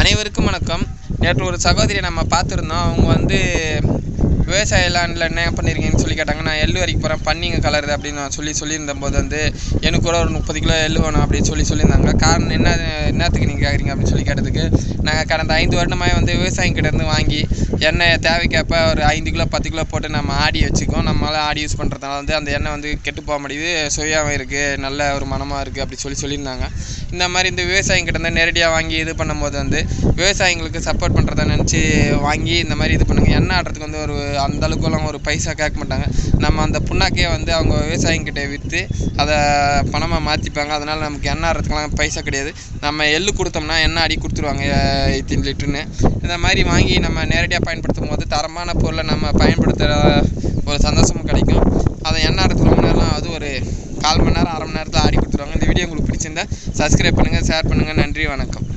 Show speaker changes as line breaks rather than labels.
அனைவருக்கும் வணக்கம் நேற்று ஒரு சகோதரியை நம்ம பார்த்துருந்தோம் அவங்க வந்து விவசாய லேண்டில் என்ன பண்ணியிருக்கீங்கன்னு சொல்லி கேட்டாங்க நான் எள்ளு வரைக்கும் போகிறேன் பண்ணிங்க கலருது அப்படின்னு நான் சொல்லி சொல்லியிருந்த போது வந்து எனக்கு கூட ஒரு முப்பது கிலோ எள்ளு வேணும் அப்படின்னு சொல்லி சொல்லியிருந்தாங்க காரணம் என்ன என்னத்துக்கு நீங்கள் கேட்குறீங்க அப்படின்னு சொல்லி கேட்டதுக்கு நாங்கள் கடந்த ஐந்து வருடமாக வந்து விவசாயிங்கிட்ட இருந்து வாங்கி எண்ணெய் தேவைக்கேற்ப ஒரு ஐந்து கிலோ பத்து கிலோ போட்டு நம்ம ஆடி வச்சுக்கோம் நம்மளால் ஆடி யூஸ் பண்ணுறதுனால வந்து அந்த எண்ணெய் வந்து கெட்டு போக மாட்டேங்குது சுவையாகவும் இருக்குது நல்ல ஒரு மனமாக இருக்குது அப்படி சொல்லி சொல்லியிருந்தாங்க இந்த மாதிரி இந்த விவசாயிங்கிட்ட இருந்து நேரடியாக வாங்கி இது பண்ணும்போது வந்து விவசாயிங்களுக்கு சப்போர்ட் பண்ணுறத நினச்சி வாங்கி இந்த மாதிரி இது பண்ணுங்கள் எண்ணெய் ஆடுறதுக்கு வந்து ஒரு அந்த அளவுக்குலாம் ஒரு பைசா கேட்க மாட்டாங்க நம்ம அந்த புண்ணாக்கையே வந்து அவங்க விவசாயிங்கிட்ட விற்று அதை பணமாக மாற்றிப்பாங்க அதனால் நமக்கு எண்ணெய் ஆடுறதுக்குலாம் பைசா கிடையாது நம்ம எள்ளு கொடுத்தோம்னா எண்ணெய் அடி கொடுத்துருவாங்க இத்தனை லிட்டருன்னு இந்த மாதிரி வாங்கி நம்ம நேரடியாக பயன்படுத்தும் போது தரமான பொருளை நம்ம பயன்படுத்துகிற ஒரு சந்தோஷமும் கிடைக்கும் அதை எண்ணெய் ஆடுறதுக்கு ரொம்ப நேரம் அது ஒரு கால் மணி நேரம் அரை மணி நேரத்தில் ஆடி கொடுத்துருவாங்க இந்த வீடியோ உங்களுக்கு பிடிச்சிருந்தா சப்ஸ்கிரைப் பண்ணுங்கள் ஷேர் பண்ணுங்கள் நன்றி வணக்கம்